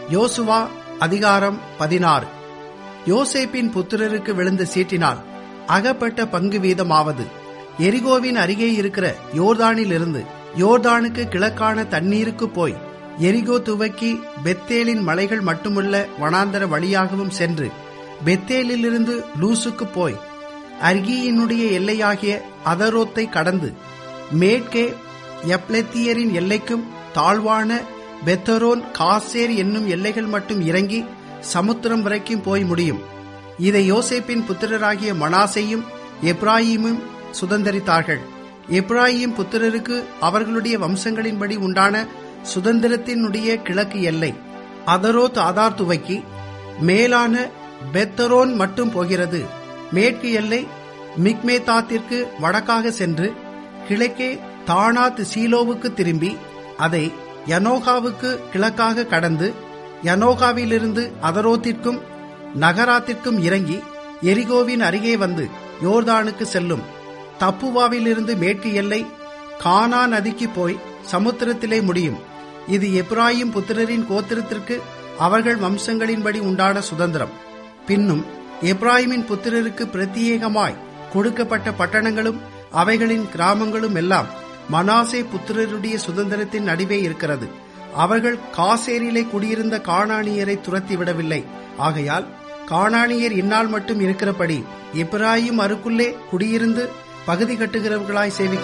யோசுவா அதிகாரம் பதினாறு யோசேப்பின் புத்திரருக்கு விழுந்த சீட்டினால் அகப்பட்ட பங்கு வீதமாவது எரிகோவின் அருகே இருக்கிற யோர்தானிலிருந்து யோர்தானுக்கு கிழக்கான தண்ணீருக்கு போய் எரிகோ துவக்கி பெத்தேலின் மலைகள் மட்டுமல்ல வனாந்தர வழியாகவும் சென்று பெத்தேலிலிருந்து லூசுக்கு போய் அர்கியினுடைய எல்லையாகிய அதரோத்தை கடந்து மேற்கே எப்லெத்தியரின் எல்லைக்கும் தாழ்வான பெத்தரோன் காசேர் என்னும் எல்லைகள் மட்டும் இறங்கி சமுத்திரம் வரைக்கும் போய் முடியும் இதை யோசேப்பின் புத்திரராகிய மனாசையும் எப்ராஹிமும் சுதந்தரித்தார்கள் எப்ராஹிம் புத்திரருக்கு அவர்களுடைய வம்சங்களின்படி உண்டான சுதந்திரத்தினுடைய கிழக்கு எல்லை அதரோத் ஆதார் துவக்கி மேலான பெத்தரோன் மட்டும் போகிறது மேற்கு எல்லை மிக்மேதாத்திற்கு வடக்காக சென்று கிழக்கே தானாத் சீலோவுக்கு திரும்பி அதை யனோகாவுக்கு கிழக்காக கடந்து யனோகாவிலிருந்து அதரோத்திற்கும் நகராத்திற்கும் இறங்கி எரிகோவின் அருகே வந்து யோர்தானுக்கு செல்லும் தப்புவாவிலிருந்து மேற்கு எல்லை கானா நதிக்கு போய் சமுத்திரத்திலே முடியும் இது எப்ராஹிம் புத்திரரின் கோத்திரத்திற்கு அவர்கள் வம்சங்களின்படி உண்டான சுதந்திரம் பின்னும் எப்ராஹிமின் புத்திரருக்கு பிரத்யேகமாய் கொடுக்கப்பட்ட பட்டணங்களும் அவைகளின் கிராமங்களும் எல்லாம் மனாசே புத்திரருடைய சுதந்திரத்தின் நடுவே இருக்கிறது அவர்கள் காசேரிலே குடியிருந்த காணானியரை துரத்தி விடவில்லை ஆகையால் காணானியர் இந்நாள் மட்டும் இருக்கிறபடி இப்ராஹிம் அருக்குள்ளே குடியிருந்து பகுதி கட்டுகிறவர்களாய் சேவிக்க